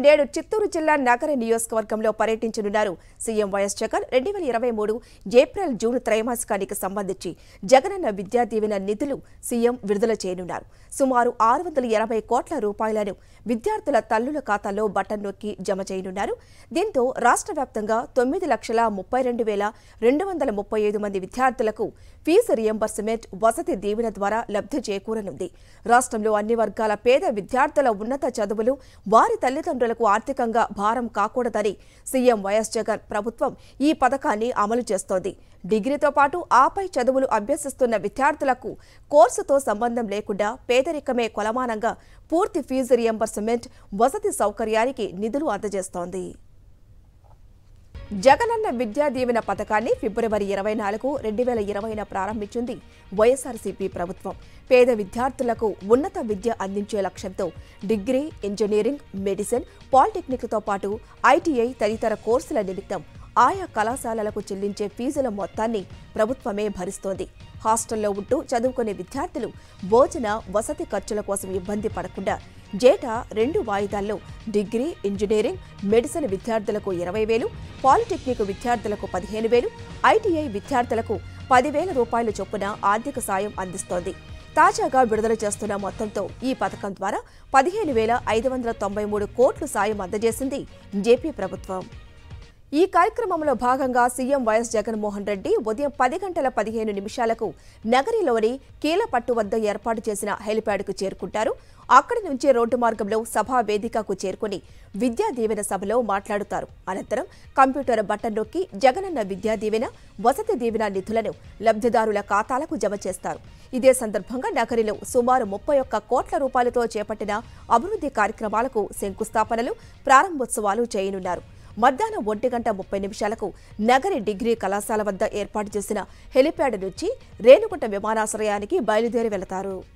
నేడు చిత్తూరు జిల్లా నగర నియోజకవర్గంలో పర్యటించనున్నారు సీఎం వైఎస్ జగన్ రెండు వేల ఇరవై మూడు ఏప్రిల్ జూన్ త్రైమాసికానికి సంబంధించి జగనన్న విద్యా దీవెన నిధులు సీఎం విడుదల చేయనున్నారు సుమారు ఆరు వందల ఎనభై కోట్ల రూపాయలను విద్యార్థుల తల్లుల ఖాతాల్లో బటన్ నొక్కి జమ చేయనున్నారు దీంతో రాష్ట్ర వ్యాప్తంగా తొమ్మిది లక్షల ముప్పై రెండు వేల రెండు వందల ముప్పై ఐదు మంది విద్యార్థులకు ఫీజు రియంబర్స్మెంట్ వసతి దీవెన ద్వారా లబ్ధి చేకూరనుంది రాష్ట్రంలో అన్ని వర్గాల పేద విద్యార్థుల ఉన్నత చదువులు వారి తల్లిదండ్రులకు ఆర్థికంగా భారం కాకూడదని సీఎం వైఎస్ జగన్ ప్రభుత్వం ఈ పథకాన్ని అమలు చేస్తోంది డిగ్రీతో పాటు ఆపై చదువులు అభ్యసిస్తున్న విద్యార్థులకు కోర్సుతో సంబంధం లేకుండా పేదరికమే కొలమానంగా పూర్తి ఫీజు రియంబర్స్మెంట్ వసతి సౌకర్యానికి నిధులు అందజేస్తోంది జగనన్న విద్యా దీవెన పథకాన్ని ఫిబ్రవరి ఇరవై నాలుగు రెండు వేల ఇరవైన ప్రారంభించింది వైఎస్ఆర్సీపీ ప్రభుత్వం పేద విద్యార్థులకు ఉన్నత విద్య అందించే లక్ష్యంతో డిగ్రీ ఇంజనీరింగ్ మెడిసిన్ పాలిటెక్నిక్తో పాటు ఐటీఐ తదితర కోర్సుల నిమిత్తం ఆయా కళాశాలలకు చెల్లించే ఫీజుల మొత్తాన్ని ప్రభుత్వమే భరిస్తోంది హాస్టల్లో ఉంటూ చదువుకునే విద్యార్థులు భోజన వసతి ఖర్చుల కోసం ఇబ్బంది పడకుండా జేటా రెండు వాయిదాల్లో డిగ్రీ ఇంజనీరింగ్ మెడిసిన్ విద్యార్థులకు ఇరవై వేలు పాలిటెక్నిక్ విద్యార్థులకు పదిహేను వేలు ఐటీఐ విద్యార్థులకు పదివేల రూపాయల చొప్పున ఆర్థిక సాయం అందిస్తోంది తాజాగా విడుదల చేస్తున్న మొత్తంతో ఈ పథకం ద్వారా పదిహేను వేల ఐదు వందల తొంభై మూడు కోట్లు సాయం అందజేసింది జేపీ ప్రభుత్వం ఈ కార్యక్రమంలో భాగంగా సీఎం వైఎస్ జగన్మోహన్ రెడ్డి ఉదయం పది గంటల పదిహేను నిమిషాలకు నగరిలోని కీలపట్టు వద్ద ఏర్పాటు చేసిన హెలిప్యాడ్కు చేరుకుంటారు అక్కడి నుంచి రోడ్డు మార్గంలో సభా వేదికకు చేరుకుని విద్యా దీవెన సభలో మాట్లాడుతారు అనంతరం కంప్యూటర్ బటన్ నొక్కి జగనన్న విద్యా దీవెన వసతి దీవెన నిధులను లబ్ధిదారుల ఖాతాలకు జమ చేస్తారు ఇదే సందర్భంగా నగరిలో సుమారు ముప్పై ఒక్క కోట్ల రూపాయలతో చేపట్టిన అభివృద్ధి కార్యక్రమాలకు శంకుస్థాపనలు ప్రారంభోత్సవాలు చేయనున్నారు మధ్యాహ్నం ఒంటి గంట ముప్పై నిమిషాలకు నగరి డిగ్రీ కళాశాల వద్ద ఏర్పాటు చేసిన హెలిప్యాడ్ నుంచి రేణుగుంట విమానాశ్రయానికి బయలుదేరి వెళతారు